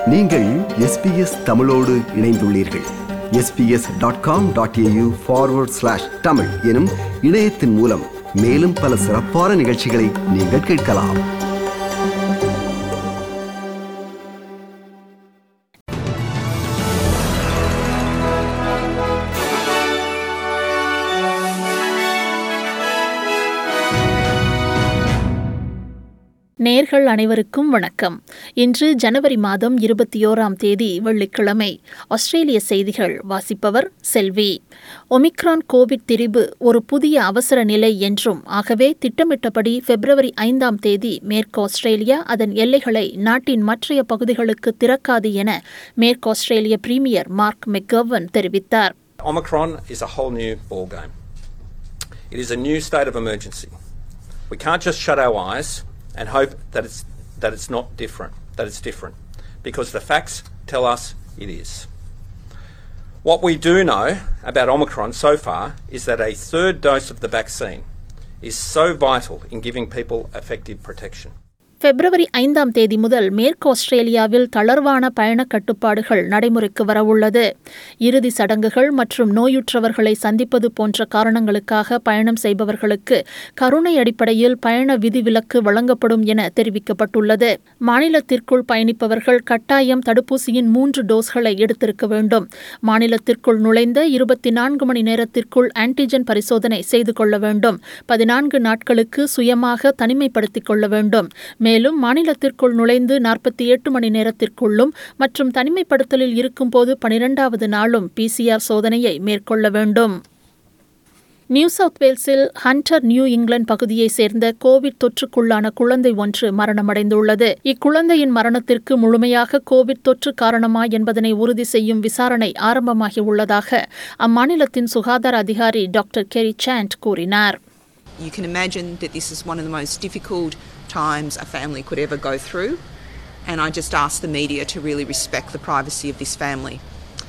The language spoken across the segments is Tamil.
நீங்கள் எஸ்பிஎஸ் தமிழோடு இணைந்துள்ளீர்கள் SBS dot com dot AU forward slash Tamil எனும் இணையத்தின் மூலம் மேலும் பல சிறப்பான நிகழ்ச்சிகளை நீங்கள் கேட்கலாம் நேர்கள் அனைவருக்கும் வணக்கம் இன்று ஜனவரி மாதம் இருபத்தி ஓராம் தேதி வெள்ளிக்கிழமை ஆஸ்திரேலிய செய்திகள் வாசிப்பவர் செல்வி ஒமிக்ரான் கோவிட் திரிபு ஒரு புதிய அவசர நிலை என்றும் ஆகவே திட்டமிட்டபடி பிப்ரவரி ஐந்தாம் தேதி மேற்கு ஆஸ்திரேலியா அதன் எல்லைகளை நாட்டின் மற்றைய பகுதிகளுக்கு திறக்காது என மேற்கு ஆஸ்திரேலிய பிரீமியர் மார்க் மெக்கவன் தெரிவித்தார் Omicron is a whole new ballgame. It is a new state of emergency. We can't just shut our eyes and hope that it's, that it's not different, that it's different, because the facts tell us it is. What we do know about Omicron so far is that a third dose of the vaccine is so vital in giving people effective protection. பிப்ரவரி ஐந்தாம் தேதி முதல் மேற்கு ஆஸ்திரேலியாவில் தளர்வான பயண கட்டுப்பாடுகள் நடைமுறைக்கு வரவுள்ளது இறுதி சடங்குகள் மற்றும் நோயுற்றவர்களை சந்திப்பது போன்ற காரணங்களுக்காக பயணம் செய்பவர்களுக்கு கருணை அடிப்படையில் பயண விதிவிலக்கு வழங்கப்படும் என தெரிவிக்கப்பட்டுள்ளது மாநிலத்திற்குள் பயணிப்பவர்கள் கட்டாயம் தடுப்பூசியின் மூன்று டோஸ்களை எடுத்திருக்க வேண்டும் மாநிலத்திற்குள் நுழைந்த இருபத்தி நான்கு மணி நேரத்திற்குள் ஆன்டிஜென் பரிசோதனை செய்து கொள்ள வேண்டும் பதினான்கு நாட்களுக்கு சுயமாக தனிமைப்படுத்திக் கொள்ள வேண்டும் மேலும் மாநிலத்திற்குள் நுழைந்து நாற்பத்தி எட்டு மணி நேரத்திற்குள்ளும் மற்றும் தனிமைப்படுத்தலில் இருக்கும்போது பனிரெண்டாவது நாளும் பிசிஆர் சோதனையை மேற்கொள்ள வேண்டும் நியூ சவுத் வேல்ஸில் ஹண்டர் நியூ இங்கிலாந்து பகுதியைச் சேர்ந்த கோவிட் தொற்றுக்குள்ளான குழந்தை ஒன்று மரணமடைந்துள்ளது இக்குழந்தையின் மரணத்திற்கு முழுமையாக கோவிட் தொற்று காரணமா என்பதனை உறுதி செய்யும் விசாரணை ஆரம்பமாகியுள்ளதாக அம்மாநிலத்தின் சுகாதார அதிகாரி டாக்டர் கெரி சாண்ட் கூறினார் You can imagine that this is one of the most difficult times a family could ever go through, and I just ask the media to really respect the privacy of this family.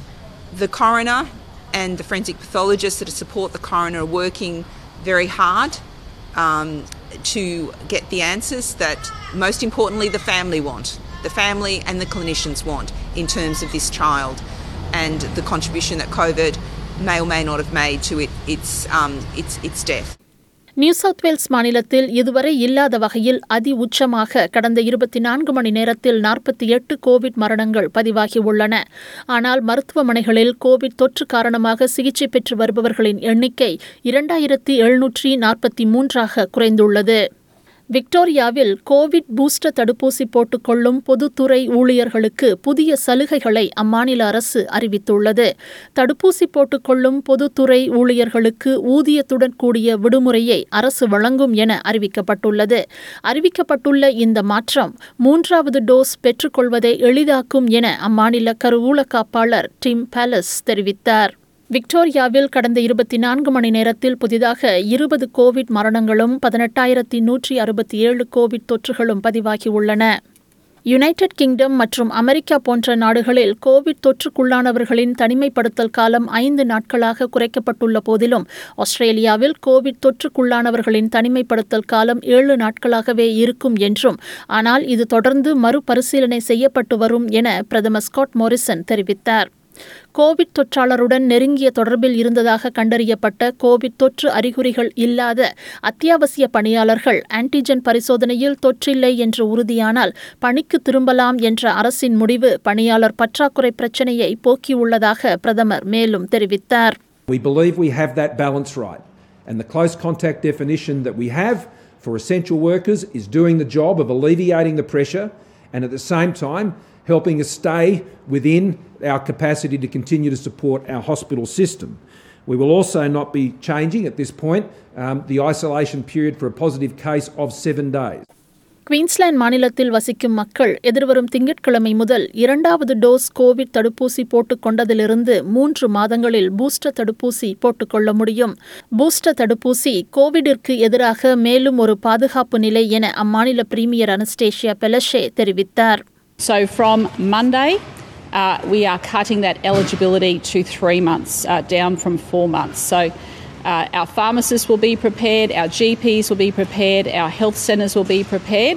The coroner and the forensic pathologists that support the coroner are working very hard um, to get the answers that, most importantly, the family want. The family and the clinicians want in terms of this child and the contribution that COVID may or may not have made to it, its, um, its, its death. New South Wales மாநிலத்தில் இதுவரை இல்லாத வகையில் அதி உச்சமாக கடந்த இருபத்தி நான்கு மணி நேரத்தில் நாற்பத்தி எட்டு கோவிட் மரணங்கள் பதிவாகியுள்ளன ஆனால் மருத்துவமனைகளில் கோவிட் தொற்று காரணமாக சிகிச்சை பெற்று வருபவர்களின் எண்ணிக்கை இரண்டாயிரத்தி எழுநூற்றி நாற்பத்தி மூன்றாக குறைந்துள்ளது விக்டோரியாவில் கோவிட் பூஸ்டர் தடுப்பூசி போட்டுக்கொள்ளும் பொதுத்துறை ஊழியர்களுக்கு புதிய சலுகைகளை அம்மாநில அரசு அறிவித்துள்ளது தடுப்பூசி போட்டுக்கொள்ளும் பொதுத்துறை ஊழியர்களுக்கு ஊதியத்துடன் கூடிய விடுமுறையை அரசு வழங்கும் என அறிவிக்கப்பட்டுள்ளது அறிவிக்கப்பட்டுள்ள இந்த மாற்றம் மூன்றாவது டோஸ் பெற்றுக்கொள்வதை எளிதாக்கும் என அம்மாநில கருவூல காப்பாளர் டிம் பேலஸ் தெரிவித்தார் விக்டோரியாவில் கடந்த இருபத்தி நான்கு மணி நேரத்தில் புதிதாக இருபது கோவிட் மரணங்களும் பதினெட்டாயிரத்தி நூற்றி அறுபத்தி ஏழு கோவிட் தொற்றுகளும் பதிவாகியுள்ளன யுனைடெட் கிங்டம் மற்றும் அமெரிக்கா போன்ற நாடுகளில் கோவிட் தொற்றுக்குள்ளானவர்களின் தனிமைப்படுத்தல் காலம் ஐந்து நாட்களாக குறைக்கப்பட்டுள்ள போதிலும் ஆஸ்திரேலியாவில் கோவிட் தொற்றுக்குள்ளானவர்களின் தனிமைப்படுத்தல் காலம் ஏழு நாட்களாகவே இருக்கும் என்றும் ஆனால் இது தொடர்ந்து மறுபரிசீலனை செய்யப்பட்டு வரும் என பிரதமர் ஸ்காட் மோரிசன் தெரிவித்தார் கோவிட் தொற்றாளருடன் நெருங்கிய தொடர்பில் இருந்ததாக கண்டறியப்பட்ட கோவிட் தொற்று அறிகுறிகள் இல்லாத அத்தியாவசிய பணியாளர்கள் ஆன்டிஜென் பரிசோதனையில் தொற்றில்லை என்று உறுதியானால் பணிக்கு திரும்பலாம் என்ற அரசின் முடிவு பணியாளர் பற்றாக்குறை பிரச்சினையை போக்கியுள்ளதாக பிரதமர் மேலும் தெரிவித்தார் We believe we have that balance right, and the close contact definition that we have for essential workers is doing the job of alleviating the pressure and at the same time helping us stay within our capacity to continue to support our hospital system. We will also not be changing at this point um, the isolation period for a positive case of seven days. Queensland மாநிலத்தில் வசிக்கும் மக்கள் எதிர்வரும் திங்கட்கிழமை முதல் இரண்டாவது டோஸ் கோவிட் தடுப்பூசி போட்டுக் கொண்டதிலிருந்து மூன்று மாதங்களில் பூஸ்டர் தடுப்பூசி போட்டுக்கொள்ள முடியும் பூஸ்டர் தடுப்பூசி கோவிடிற்கு எதிராக மேலும் ஒரு பாதுகாப்பு நிலை என அம்மாநில பிரீமியர் அனஸ்டேஷியா பெலஷே தெரிவித்தார் So from Monday, uh, we are cutting that eligibility to three months, uh, down from four months. So uh, our pharmacists will be prepared, our GPs will be prepared, our health centres will be prepared,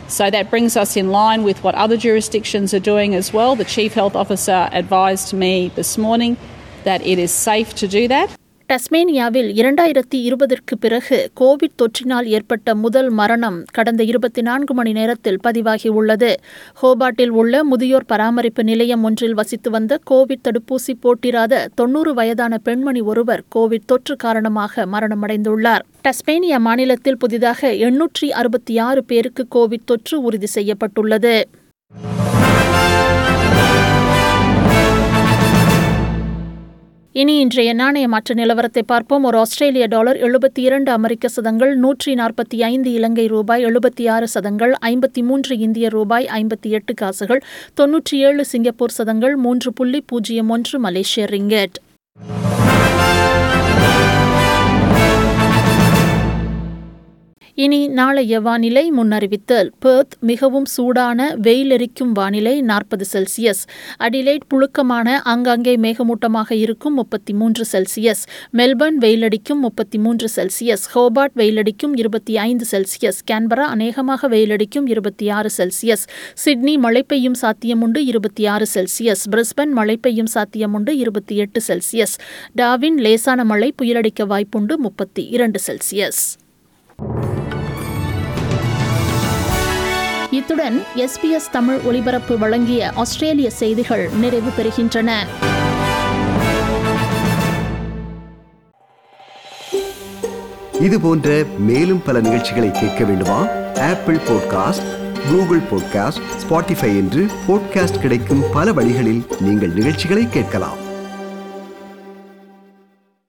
So that brings us in line with what other jurisdictions are doing as well. The Chief Health Officer advised me this morning that it is safe to do that. டஸ்மேனியாவில் இரண்டாயிரத்தி இருபதற்கு பிறகு கோவிட் தொற்றினால் ஏற்பட்ட முதல் மரணம் கடந்த இருபத்தி நான்கு மணி நேரத்தில் பதிவாகியுள்ளது ஹோபாட்டில் உள்ள முதியோர் பராமரிப்பு நிலையம் ஒன்றில் வசித்து வந்த கோவிட் தடுப்பூசி போட்டிராத தொன்னூறு வயதான பெண்மணி ஒருவர் கோவிட் தொற்று காரணமாக மரணமடைந்துள்ளார் டஸ்மேனியா மாநிலத்தில் புதிதாக எண்ணூற்றி அறுபத்தி ஆறு பேருக்கு கோவிட் தொற்று உறுதி செய்யப்பட்டுள்ளது இனி இன்றைய நாணய மாற்ற நிலவரத்தை பார்ப்போம் ஒரு ஆஸ்திரேலிய டாலர் எழுபத்தி இரண்டு அமெரிக்க சதங்கள் நூற்றி நாற்பத்தி ஐந்து இலங்கை ரூபாய் எழுபத்தி ஆறு சதங்கள் ஐம்பத்தி மூன்று இந்திய ரூபாய் ஐம்பத்தி எட்டு காசுகள் தொன்னூற்றி ஏழு சிங்கப்பூர் சதங்கள் மூன்று புள்ளி பூஜ்ஜியம் ஒன்று மலேசிய ரிங்கெட் இனி நாளைய வானிலை முன்னறிவித்தல் பெர்த் மிகவும் சூடான வெயிலெரிக்கும் வானிலை நாற்பது செல்சியஸ் அடிலைட் புழுக்கமான ஆங்காங்கே மேகமூட்டமாக இருக்கும் முப்பத்தி மூன்று செல்சியஸ் மெல்பர்ன் வெயிலடிக்கும் முப்பத்தி மூன்று செல்சியஸ் ஹோபார்ட் வெயிலடிக்கும் இருபத்தி ஐந்து செல்சியஸ் கேன்பரா அநேகமாக வெயிலடிக்கும் இருபத்தி ஆறு செல்சியஸ் சிட்னி மழை பெய்யும் சாத்தியமுண்டு இருபத்தி ஆறு செல்சியஸ் பிரிஸ்பன் மழை பெய்யும் சாத்தியமுண்டு இருபத்தி எட்டு செல்சியஸ் டாவின் லேசான மழை புயலடிக்க வாய்ப்புண்டு முப்பத்தி இரண்டு செல்சியஸ் இத்துடன் எஸ்பிஎஸ் தமிழ் ஒலிபரப்பு வழங்கிய ஆஸ்திரேலிய செய்திகள் நிறைவு பெறுகின்றன இது போன்ற மேலும் பல நிகழ்ச்சிகளை கேட்க வேண்டுமா Apple podcast Google podcast Spotify என்று பாட்காஸ்ட் கிடைக்கும் பல வழிகளில் நீங்கள் நிகழ்ச்சிகளை கேட்கலாம்